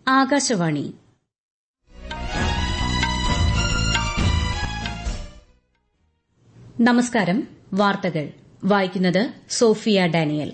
ആകാശവാണി നമസ്കാരം വാർത്തകൾ വായിക്കുന്നത് സോഫിയ ഡാനിയൽ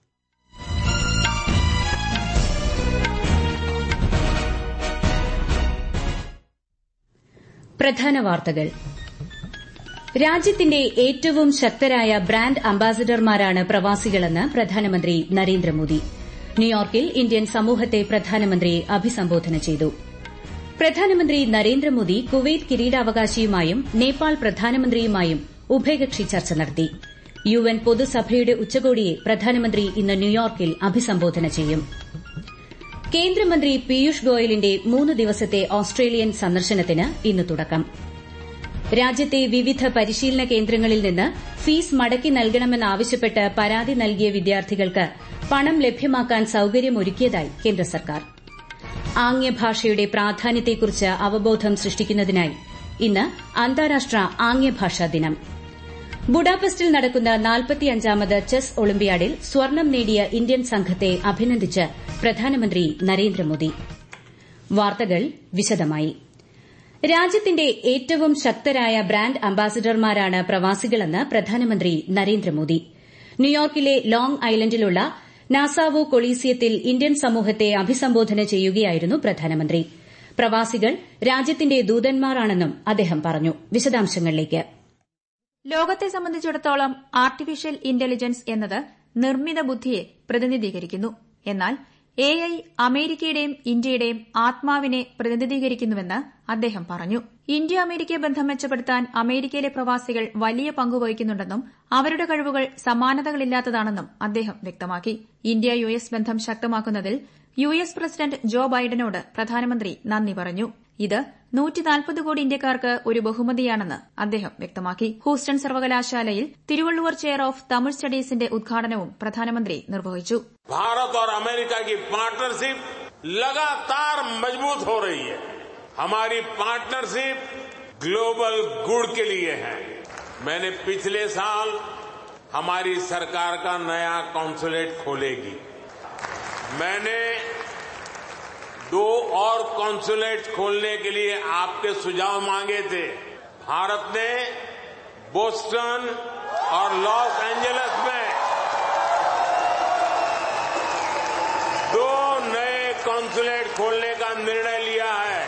പ്രധാന വാർത്തകൾ രാജ്യത്തിന്റെ ഏറ്റവും ശക്തരായ ബ്രാൻഡ് അംബാസിഡർമാരാണ് പ്രവാസികളെന്ന് പ്രധാനമന്ത്രി നരേന്ദ്രമോദി ന്യൂയോർക്കിൽ ഇന്ത്യൻ സമൂഹത്തെ പ്രധാനമന്ത്രി അഭിസംബോധന ചെയ്തു പ്രധാനമന്ത്രി നരേന്ദ്രമോദി കുവൈറ്റ് കിരീടാവകാശിയുമായും നേപ്പാൾ പ്രധാനമന്ത്രിയുമായും ഉഭയകക്ഷി ചർച്ച നടത്തി യുഎൻ പൊതുസഭയുടെ ഉച്ചകോടിയെ പ്രധാനമന്ത്രി ഇന്ന് ന്യൂയോർക്കിൽ അഭിസംബോധന ചെയ്യും കേന്ദ്രമന്ത്രി പീയൂഷ് ഗോയലിന്റെ മൂന്ന് ദിവസത്തെ ഓസ്ട്രേലിയൻ സന്ദർശനത്തിന് ഇന്ന് തുടക്കം രാജ്യത്തെ വിവിധ പരിശീലന കേന്ദ്രങ്ങളിൽ നിന്ന് ഫീസ് മടക്കി നൽകണമെന്നാവശ്യപ്പെട്ട് പരാതി നൽകിയ വിദ്യാർത്ഥികൾക്ക് പണം ലഭ്യമാക്കാൻ സൌകര്യമൊരുക്കിയതായി കേന്ദ്ര സർക്കാർ ആംഗ്യഭാഷയുടെ പ്രാധാന്യത്തെക്കുറിച്ച് അവബോധം സൃഷ്ടിക്കുന്നതിനായി ഇന്ന് അന്താരാഷ്ട്ര ആംഗ്യഭാഷാ ദിനം ബുഡാപെസ്റ്റിൽ നടക്കുന്ന നാൽപ്പത്തിയഞ്ചാമത് ചെസ് ഒളിമ്പ്യാഡിൽ സ്വർണം നേടിയ ഇന്ത്യൻ സംഘത്തെ അഭിനന്ദിച്ച് പ്രധാനമന്ത്രി നരേന്ദ്രമോദി വാർത്തകൾ വിശദമായി രാജ്യത്തിന്റെ ഏറ്റവും ശക്തരായ ബ്രാൻഡ് അംബാസിഡർമാരാണ് പ്രവാസികളെന്ന് പ്രധാനമന്ത്രി നരേന്ദ്രമോദി ന്യൂയോർക്കിലെ ലോങ് ഐലൻഡിലുള്ള നാസാവോ കൊളീസിയത്തിൽ ഇന്ത്യൻ സമൂഹത്തെ അഭിസംബോധന ചെയ്യുകയായിരുന്നു പ്രധാനമന്ത്രി പ്രവാസികൾ രാജ്യത്തിന്റെ ദൂതന്മാരാണെന്നും അദ്ദേഹം പറഞ്ഞു വിശദാംശങ്ങളിലേക്ക് ലോകത്തെ സംബന്ധിച്ചിടത്തോളം ആർട്ടിഫിഷ്യൽ ഇന്റലിജൻസ് എന്നത് നിർമ്മിത ബുദ്ധിയെ പ്രതിനിധീകരിക്കുന്നു എന്നാൽ എ ഐ അമേരിക്കയുടെയും ഇന്ത്യയുടെയും ആത്മാവിനെ പ്രതിനിധീകരിക്കുന്നുവെന്ന് അദ്ദേഹം പറഞ്ഞു ഇന്ത്യ അമേരിക്ക ബന്ധം മെച്ചപ്പെടുത്താൻ അമേരിക്കയിലെ പ്രവാസികൾ വലിയ പങ്കുവഹിക്കുന്നുണ്ടെന്നും അവരുടെ കഴിവുകൾ സമാനതകളില്ലാത്തതാണെന്നും അദ്ദേഹം വ്യക്തമാക്കി ഇന്ത്യ യു എസ് ബന്ധം ശക്തമാക്കുന്നതിൽ യു എസ് പ്രസിഡന്റ് ജോ ബൈഡനോട് പ്രധാനമന്ത്രി നന്ദി പറഞ്ഞു ഇത് നൂറ്റിനാൽപ്പത് കോടി ഇന്ത്യക്കാർക്ക് ഒരു ബഹുമതിയാണെന്ന് അദ്ദേഹം വ്യക്തമാക്കി ഹൂസ്റ്റൺ സർവകലാശാലയിൽ തിരുവള്ളുവർ ചെയർ ഓഫ് തമിഴ് സ്റ്റഡീസിന്റെ ഉദ്ഘാടനവും പ്രധാനമന്ത്രി നിർവഹിച്ചു भारत और अमेरिका की पार्टनरशिप लगातार मजबूत हो रही है हमारी पार्टनरशिप ग्लोबल गुड के लिए है मैंने पिछले साल हमारी सरकार का नया कॉन्सुलेट खोलेगी मैंने दो और कॉन्सुलेट खोलने के लिए आपके सुझाव मांगे थे भारत ने बोस्टन और लॉस एंजलिस में दो नए कॉन्सुलेट खोलने का निर्णय लिया है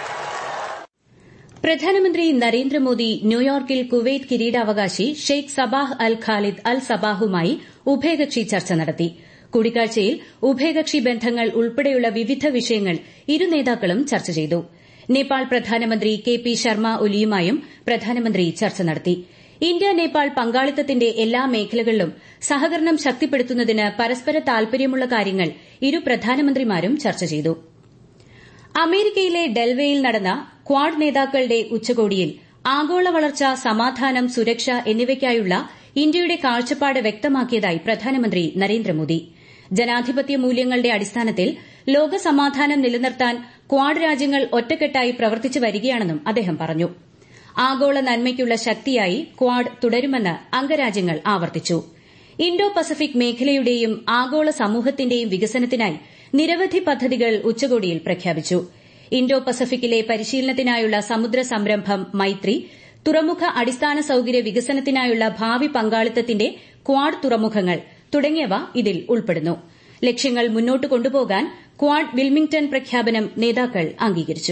പ്രധാനമന്ത്രി നരേന്ദ്രമോദി ന്യൂയോർക്കിൽ കുവൈറ്റ് കിരീടാവകാശി Sheikh Sabah Al Khalid Al സബാഹുമായി ഉഭയകക്ഷി ചർച്ച നടത്തി കൂടിക്കാഴ്ചയിൽ ഉഭയകക്ഷി ബന്ധങ്ങൾ ഉൾപ്പെടെയുള്ള വിവിധ വിഷയങ്ങൾ ഇരു നേതാക്കളും ചർച്ച ചെയ്തു നേപ്പാൾ പ്രധാനമന്ത്രി കെ പി ശർമ്മ ഒലിയുമായും പ്രധാനമന്ത്രി ചർച്ച നടത്തി ഇന്ത്യ നേപ്പാൾ പങ്കാളിത്തത്തിന്റെ എല്ലാ മേഖലകളിലും സഹകരണം ശക്തിപ്പെടുത്തുന്നതിന് പരസ്പര താൽപര്യമുള്ള കാര്യങ്ങൾ ഇരു പ്രധാനമന്ത്രിമാരും ചർച്ച ചെയ്തു അമേരിക്കയിലെ ഡെൽവേയിൽ നടന്ന ക്വാഡ് നേതാക്കളുടെ ഉച്ചകോടിയിൽ ആഗോള വളർച്ച സമാധാനം സുരക്ഷ എന്നിവയ്ക്കായുള്ള ഇന്ത്യയുടെ കാഴ്ചപ്പാട് വ്യക്തമാക്കിയതായി പ്രധാനമന്ത്രി നരേന്ദ്രമോദി ജനാധിപത്യ മൂല്യങ്ങളുടെ അടിസ്ഥാനത്തിൽ ലോക സമാധാനം നിലനിർത്താൻ ക്വാഡ് രാജ്യങ്ങൾ ഒറ്റക്കെട്ടായി പ്രവർത്തിച്ചു വരികയാണെന്നും അദ്ദേഹം പറഞ്ഞു ആഗോള നന്മയ്ക്കുള്ള ശക്തിയായി ക്വാഡ് തുടരുമെന്ന് അംഗരാജ്യങ്ങൾ ആവർത്തിച്ചു ഇൻഡോ പസഫിക് മേഖലയുടെയും ആഗോള സമൂഹത്തിന്റെയും വികസനത്തിനായി നിരവധി പദ്ധതികൾ ഉച്ചകോടിയിൽ പ്രഖ്യാപിച്ചു ഇൻഡോ പസഫിക്കിലെ പരിശീലനത്തിനായുള്ള സമുദ്ര സംരംഭം മൈത്രി തുറമുഖ അടിസ്ഥാന സൌകര്യ വികസനത്തിനായുള്ള ഭാവി പങ്കാളിത്തത്തിന്റെ ക്വാഡ് തുറമുഖങ്ങൾ തുടങ്ങിയവ ഇതിൽ ഉൾപ്പെടുന്നു ലക്ഷ്യങ്ങൾ മുന്നോട്ട് കൊണ്ടുപോകാൻ ക്വാഡ് വിൽമിംഗ്ടൺ പ്രഖ്യാപനം നേതാക്കൾ അംഗീകരിച്ചു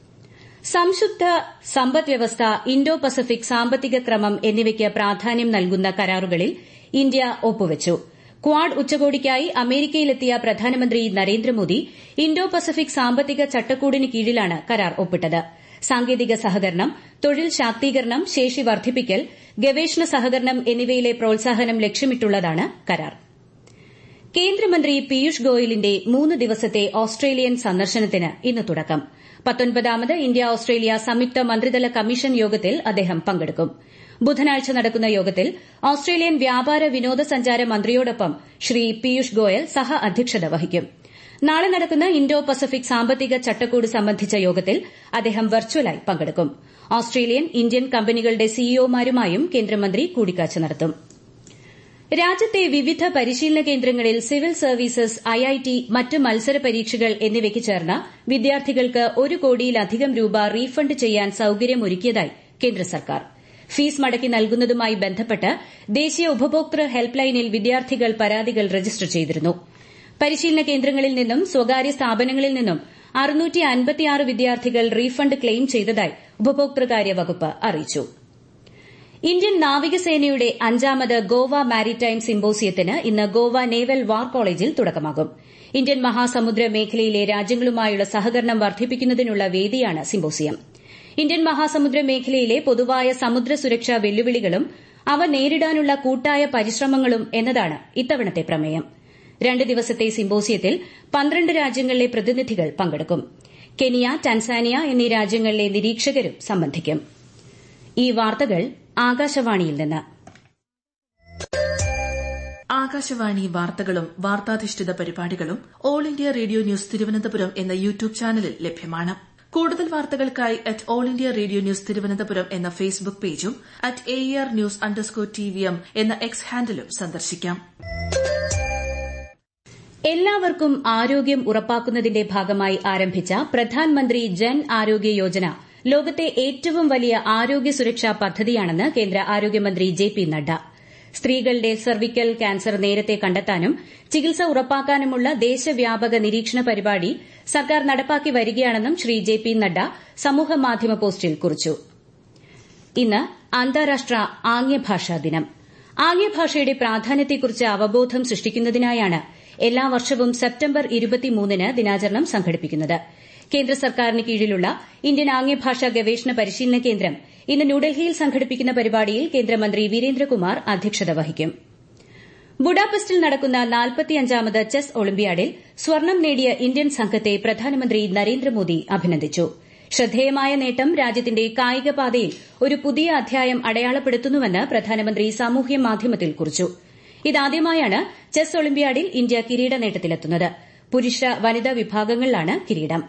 സംശുദ്ധ സമ്പദ് വ്യവസ്ഥ ഇൻഡോ പസഫിക് സാമ്പത്തിക ക്രമം എന്നിവയ്ക്ക് പ്രാധാന്യം നൽകുന്ന കരാറുകളിൽ ഇന്ത്യ ഒപ്പുവച്ചു ക്വാഡ് ഉച്ചകോടിക്കായി അമേരിക്കയിലെത്തിയ പ്രധാനമന്ത്രി നരേന്ദ്രമോദി ഇൻഡോ പസഫിക് സാമ്പത്തിക ചട്ടക്കൂടിന് കീഴിലാണ് കരാർ ഒപ്പിട്ടത് സാങ്കേതിക സഹകരണം തൊഴിൽ ശാക്തീകരണം ശേഷി വർദ്ധിപ്പിക്കൽ ഗവേഷണ സഹകരണം എന്നിവയിലെ പ്രോത്സാഹനം ലക്ഷ്യമിട്ടുള്ളതാണ് കരാർ കേന്ദ്രമന്ത്രി പീയൂഷ് ഗോയലിന്റെ മൂന്ന് ദിവസത്തെ ഓസ്ട്രേലിയൻ സന്ദർശനത്തിന് ഇന്ന് തുടക്കം പത്തൊൻപതാമത് ഇന്ത്യ ഓസ്ട്രേലിയ സംയുക്ത മന്ത്രിതല കമ്മീഷൻ യോഗത്തിൽ അദ്ദേഹം പങ്കെടുക്കും ബുധനാഴ്ച നടക്കുന്ന യോഗത്തിൽ ഓസ്ട്രേലിയൻ വ്യാപാര വിനോദസഞ്ചാര മന്ത്രിയോടൊപ്പം ശ്രീ പീയൂഷ് ഗോയൽ സഹ അധ്യക്ഷത വഹിക്കും നാളെ നടക്കുന്ന ഇൻഡോ പസഫിക് സാമ്പത്തിക ചട്ടക്കൂട് സംബന്ധിച്ച യോഗത്തിൽ അദ്ദേഹം വെർച്വലായി പങ്കെടുക്കും ഓസ്ട്രേലിയൻ ഇന്ത്യൻ കമ്പനികളുടെ സിഇഒമാരുമായും കേന്ദ്രമന്ത്രി കൂടിക്കാഴ്ച നടത്തും രാജ്യത്തെ വിവിധ പരിശീലന കേന്ദ്രങ്ങളിൽ സിവിൽ സർവീസസ് ഐഐടി മറ്റ് മത്സര പരീക്ഷകൾ എന്നിവയ്ക്ക് ചേർന്ന വിദ്യാർത്ഥികൾക്ക് ഒരു കോടിയിലധികം രൂപ റീഫണ്ട് ചെയ്യാൻ സൌകര്യമൊരുക്കിയതായി കേന്ദ്ര സർക്കാർ ഫീസ് മടക്കി നൽകുന്നതുമായി ബന്ധപ്പെട്ട് ദേശീയ ഉപഭോക്തൃ ഹെൽപ്പ് ലൈനിൽ വിദ്യാർത്ഥികൾ പരാതികൾ രജിസ്റ്റർ ചെയ്തിരുന്നു പരിശീലന കേന്ദ്രങ്ങളിൽ നിന്നും സ്വകാര്യ സ്ഥാപനങ്ങളിൽ നിന്നും വിദ്യാർത്ഥികൾ റീഫണ്ട് ക്ലെയിം ചെയ്തതായി ഉപഭോക്തൃകാര്യ വകുപ്പ് അറിയിച്ചു ഇന്ത്യൻ നാവികസേനയുടെ അഞ്ചാമത് ഗോവ മാരിടൈം സിമ്പോസിയത്തിന് ഇന്ന് ഗോവ നേവൽ വാർ കോളേജിൽ തുടക്കമാകും ഇന്ത്യൻ മഹാസമുദ്ര മേഖലയിലെ രാജ്യങ്ങളുമായുള്ള സഹകരണം വർദ്ധിപ്പിക്കുന്നതിനുള്ള വേദിയാണ് സിമ്പോസിയം ഇന്ത്യൻ മഹാസമുദ്ര മേഖലയിലെ പൊതുവായ സമുദ്ര സുരക്ഷാ വെല്ലുവിളികളും അവ നേരിടാനുള്ള കൂട്ടായ പരിശ്രമങ്ങളും എന്നതാണ് ഇത്തവണത്തെ പ്രമേയം രണ്ട് ദിവസത്തെ സിമ്പോസിയത്തിൽ പന്ത്രണ്ട് രാജ്യങ്ങളിലെ പ്രതിനിധികൾ പങ്കെടുക്കും കെനിയ ടാൻസാനിയ എന്നീ രാജ്യങ്ങളിലെ നിരീക്ഷകരും സംബന്ധിക്കും ഈ വാർത്തകൾ ആകാശവാണിയിൽ നിന്ന് ആകാശവാണി വാർത്തകളും വാർത്താധിഷ്ഠിത പരിപാടികളും All India Radio news Thiruvananthapuram എന്ന യൂട്യൂബ് ചാനലിൽ ലഭ്യമാണ് കൂടുതൽ വാർത്തകൾക്കായി at All India Radio news Thiruvananthapuram എന്ന ഫേസ്ബുക്ക് പേജും at A R news underscore T V M എന്ന എക്സ് ഹാൻഡിലും സന്ദർശിക്കാം എല്ലാവർക്കും ആരോഗ്യം ഉറപ്പാക്കുന്നതിന്റെ ഭാഗമായി ആരംഭിച്ച പ്രധാൻമന്ത്രി ജൻ ആരോഗ്യ യോജന ലോകത്തെ ഏറ്റവും വലിയ ആരോഗ്യ സുരക്ഷാ പദ്ധതിയാണെന്ന് കേന്ദ്ര ആരോഗ്യമന്ത്രി ജെ പി നഡ്ഡ സ്ത്രീകളുടെ സെർവിക്കൽ ക്യാൻസർ നേരത്തെ കണ്ടെത്താനും ചികിത്സ ഉറപ്പാക്കാനുമുള്ള ദേശവ്യാപക നിരീക്ഷണ പരിപാടി സർക്കാർ നടപ്പാക്കി വരികയാണെന്നും ശ്രീ ജെ പി നഡ്ഡ സമൂഹമാധ്യമ പോസ്റ്റിൽ കുറിച്ചു ഇന്ന് അന്താരാഷ്ട്ര ആംഗ്യഭാഷാ ദിനം ആംഗ്യഭാഷയുടെ പ്രാധാന്യത്തെക്കുറിച്ച് അവബോധം സൃഷ്ടിക്കുന്നതിനായാണ് എല്ലാ വർഷവും സെപ്റ്റംബർ ഇരുപത്തിമൂന്നിന് ദിനാചരണം സംഘടിപ്പിക്കുന്നത് കേന്ദ്ര സർക്കാരിന് കീഴിലുള്ള ഇന്ത്യൻ ആംഗ്യഭാഷാ ഗവേഷണ പരിശീലന കേന്ദ്രം ഇന്ന് ന്യൂഡൽഹിയിൽ സംഘടിപ്പിക്കുന്ന പരിപാടിയിൽ കേന്ദ്രമന്ത്രി വീരേന്ദ്രകുമാർ അധ്യക്ഷത വഹിക്കും ബുഡാപെസ്റ്റിൽ നടക്കുന്ന നാൽപ്പത്തിയഞ്ചാമത് ചെസ് ഒളിമ്പ്യാഡിൽ സ്വർണം നേടിയ ഇന്ത്യൻ സംഘത്തെ പ്രധാനമന്ത്രി നരേന്ദ്രമോദി അഭിനന്ദിച്ചു ശ്രദ്ധേയമായ നേട്ടം രാജ്യത്തിന്റെ കായിക പാതയിൽ ഒരു പുതിയ അധ്യായം അടയാളപ്പെടുത്തുന്നുവെന്ന് പ്രധാനമന്ത്രി സാമൂഹ്യ മാധ്യമത്തിൽ കുറിച്ചു ഇതാദ്യമായാണ് ചെസ് ഒളിമ്പ്യാഡിൽ ഇന്ത്യ കിരീട നേട്ടത്തിലെത്തുന്നത് പുരുഷ വനിതാ വിഭാഗങ്ങളിലാണ് കിരീടം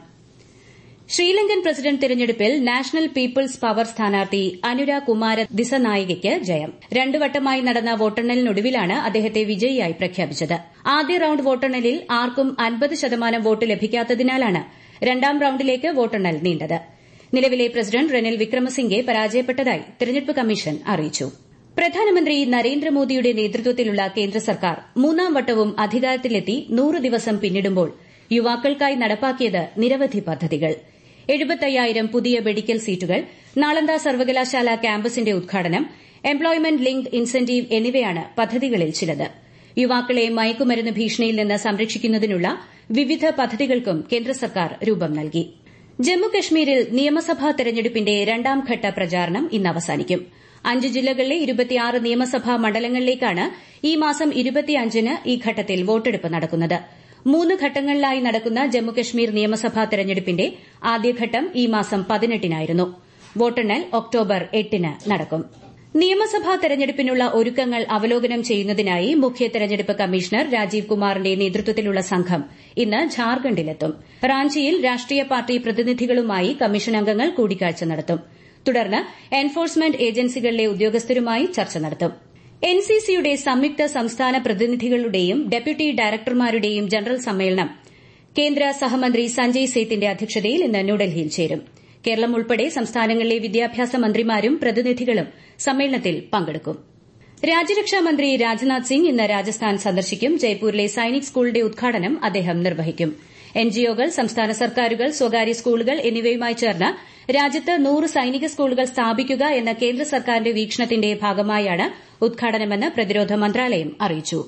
ശ്രീലങ്കൻ പ്രസിഡന്റ് തെരഞ്ഞെടുപ്പിൽ നാഷണൽ പീപ്പിൾസ് പവർ സ്ഥാനാർത്ഥി അനുര കുമാര ദിസനായികയ്ക്ക് ജയം രണ്ടു വട്ടമായി നടന്ന വോട്ടെണ്ണലിനൊടുവിലാണ് അദ്ദേഹത്തെ വിജയിയായി പ്രഖ്യാപിച്ചത് ആദ്യ റൌണ്ട് വോട്ടെണ്ണലിൽ ആർക്കും അൻപത് ശതമാനം വോട്ട് ലഭിക്കാത്തതിനാലാണ് രണ്ടാം റൌണ്ടിലേക്ക് വോട്ടെണ്ണൽ നീണ്ടത് നിലവിലെ പ്രസിഡന്റ് റെനിൽ വിക്രമസിംഗെ പരാജയപ്പെട്ടതായി തെരഞ്ഞെടുപ്പ് കമ്മീഷൻ അറിയിച്ചു പ്രധാനമന്ത്രി നരേന്ദ്രമോദിയുടെ നേതൃത്വത്തിലുള്ള കേന്ദ്ര സർക്കാർ മൂന്നാം വട്ടവും അധികാരത്തിലെത്തി നൂറ് ദിവസം പിന്നിടുമ്പോൾ യുവാക്കൾക്കായി നടപ്പാക്കിയത് നിരവധി പദ്ധതികൾ എഴുപത്തയ്യായിരം പുതിയ മെഡിക്കൽ സീറ്റുകൾ നാളന്ദ സർവകലാശാല ക്യാമ്പസിന്റെ ഉദ്ഘാടനം എംപ്ലോയ്മെന്റ് ലിങ്ക്ഡ് ഇൻസെന്റീവ് എന്നിവയാണ് പദ്ധതികളിൽ ചിലത് യുവാക്കളെ മയക്കുമരുന്ന് ഭീഷണിയിൽ നിന്ന് സംരക്ഷിക്കുന്നതിനുള്ള വിവിധ പദ്ധതികൾക്കും കേന്ദ്ര സർക്കാർ രൂപം നൽകി ജമ്മുകശ്മീരിൽ നിയമസഭാ തെരഞ്ഞെടുപ്പിന്റെ രണ്ടാംഘട്ട പ്രചാരണം ഇന്ന് അവസാനിക്കും അഞ്ച് ജില്ലകളിലെ ഇരുപത്തിയാറ് നിയമസഭാ മണ്ഡലങ്ങളിലേക്കാണ് ഈ മാസം ഇരുപത്തിയഞ്ചിന് ഈ ഘട്ടത്തിൽ വോട്ടെടുപ്പ് നടക്കുന്നത് മൂന്ന് ഘട്ടങ്ങളിലായി നടക്കുന്ന ജമ്മുകശ്മീർ നിയമസഭാ തെരഞ്ഞെടുപ്പിന്റെ ആദ്യഘട്ടം ഈ മാസം പതിനെട്ടിനായിരുന്നു വോട്ടെണ്ണൽ ഒക്ടോബർ എട്ടിന് നടക്കും നിയമസഭാ തെരഞ്ഞെടുപ്പിനുള്ള ഒരുക്കങ്ങൾ അവലോകനം ചെയ്യുന്നതിനായി മുഖ്യ തെരഞ്ഞെടുപ്പ് കമ്മീഷണർ രാജീവ് കുമാറിന്റെ നേതൃത്വത്തിലുള്ള സംഘം ഇന്ന് ഝാർഖണ്ഡിലെത്തും റാഞ്ചിയിൽ രാഷ്ട്രീയ പാർട്ടി പ്രതിനിധികളുമായി കമ്മീഷൻ അംഗങ്ങൾ കൂടിക്കാഴ്ച നടത്തും തുടർന്ന് എൻഫോഴ്സ്മെന്റ് ഏജൻസികളിലെ ഉദ്യോഗസ്ഥരുമായി ചർച്ച നടത്തും എൻസിസിയുടെ സംയുക്ത സംസ്ഥാന പ്രതിനിധികളുടെയും ഡെപ്യൂട്ടി ഡയറക്ടർമാരുടെയും ജനറൽ സമ്മേളനം കേന്ദ്ര സഹമന്ത്രി സഞ്ജയ് സേത്തിന്റെ അധ്യക്ഷതയിൽ ഇന്ന് ന്യൂഡൽഹിയിൽ ചേരും കേരളം ഉൾപ്പെടെ സംസ്ഥാനങ്ങളിലെ വിദ്യാഭ്യാസ മന്ത്രിമാരും പ്രതിനിധികളും സമ്മേളനത്തിൽ പങ്കെടുക്കും രാജ്യരക്ഷാ മന്ത്രി രാജ്നാഥ് സിംഗ് ഇന്ന് രാജസ്ഥാൻ സന്ദർശിക്കും ജയ്പൂരിലെ സൈനിക് സ്കൂളിന്റെ ഉദ്ഘാടനം അദ്ദേഹം നിർവഹിക്കും എൻജിഒകൾ സംസ്ഥാന സർക്കാരുകൾ സ്വകാര്യ സ്കൂളുകൾ എന്നിവയുമായി ചേർന്ന് രാജ്യത്ത് നൂറ് സൈനിക സ്കൂളുകൾ സ്ഥാപിക്കുക എന്ന കേന്ദ്ര സർക്കാരിന്റെ വീക്ഷണത്തിന്റെ ഭാഗമായാണ് ഉദ്ഘാടനമെന്ന് പ്രതിരോധ മന്ത്രാലയം അറിയിച്ചു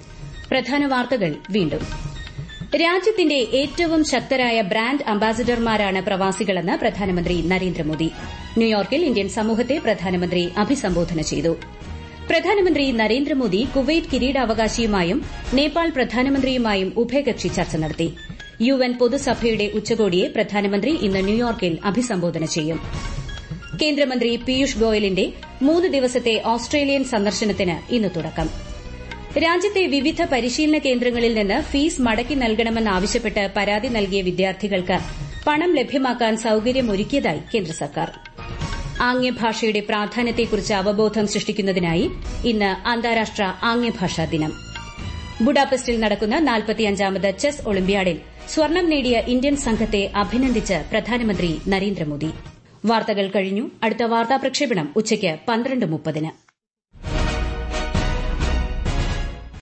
പ്രധാന വാർത്തകൾ വീണ്ടും രാജ്യത്തിന്റെ ഏറ്റവും ശക്തരായ ബ്രാൻഡ് അംബാസിഡർമാരാണ് പ്രവാസികളെന്ന് പ്രധാനമന്ത്രി നരേന്ദ്രമോദി ന്യൂയോർക്കിൽ ഇന്ത്യൻ സമൂഹത്തെ പ്രധാനമന്ത്രി അഭിസംബോധന ചെയ്തു പ്രധാനമന്ത്രി നരേന്ദ്രമോദി കുവൈറ്റ് കിരീടാവകാശിയുമായും നേപ്പാൾ പ്രധാനമന്ത്രിയുമായും ഉഭയകക്ഷി ചർച്ച നടത്തി യു എൻ പൊതുസഭയുടെ ഉച്ചകോടിയെ പ്രധാനമന്ത്രി ഇന്ന് ന്യൂയോർക്കിൽ അഭിസംബോധന ചെയ്യും കേന്ദ്രമന്ത്രി പീയൂഷ് ഗോയലിന്റെ മൂന്ന് ദിവസത്തെ ഓസ്ട്രേലിയൻ സന്ദർശനത്തിന് ഇന്ന് തുടക്കം രാജ്യത്തെ വിവിധ പരിശീലന കേന്ദ്രങ്ങളിൽ നിന്ന് ഫീസ് മടക്കി നൽകണമെന്നാവശ്യപ്പെട്ട് പരാതി നൽകിയ വിദ്യാർത്ഥികൾക്ക് പണം ലഭ്യമാക്കാൻ സൌകര്യമൊരുക്കിയതായി കേന്ദ്ര സർക്കാർ ആംഗ്യഭാഷയുടെ പ്രാധാന്യത്തെക്കുറിച്ച് അവബോധം സൃഷ്ടിക്കുന്നതിനായി ഇന്ന് അന്താരാഷ്ട്ര ആംഗ്യഭാഷാ ദിനം ബുഡാപെസ്റ്റിൽ നടക്കുന്ന നാൽപ്പത്തിയഞ്ചാമത് ചെസ് ഒളിമ്പ്യാഡിൽ സ്വർണം നേടിയ ഇന്ത്യൻ സംഘത്തെ അഭിനന്ദിച്ച് പ്രധാനമന്ത്രി നരേന്ദ്രമോദി വാർത്തകൾ കഴിഞ്ഞു അടുത്ത വാർത്താ പ്രക്ഷേപണം ഉച്ചയ്ക്ക് പന്ത്രണ്ട് മുപ്പതിന്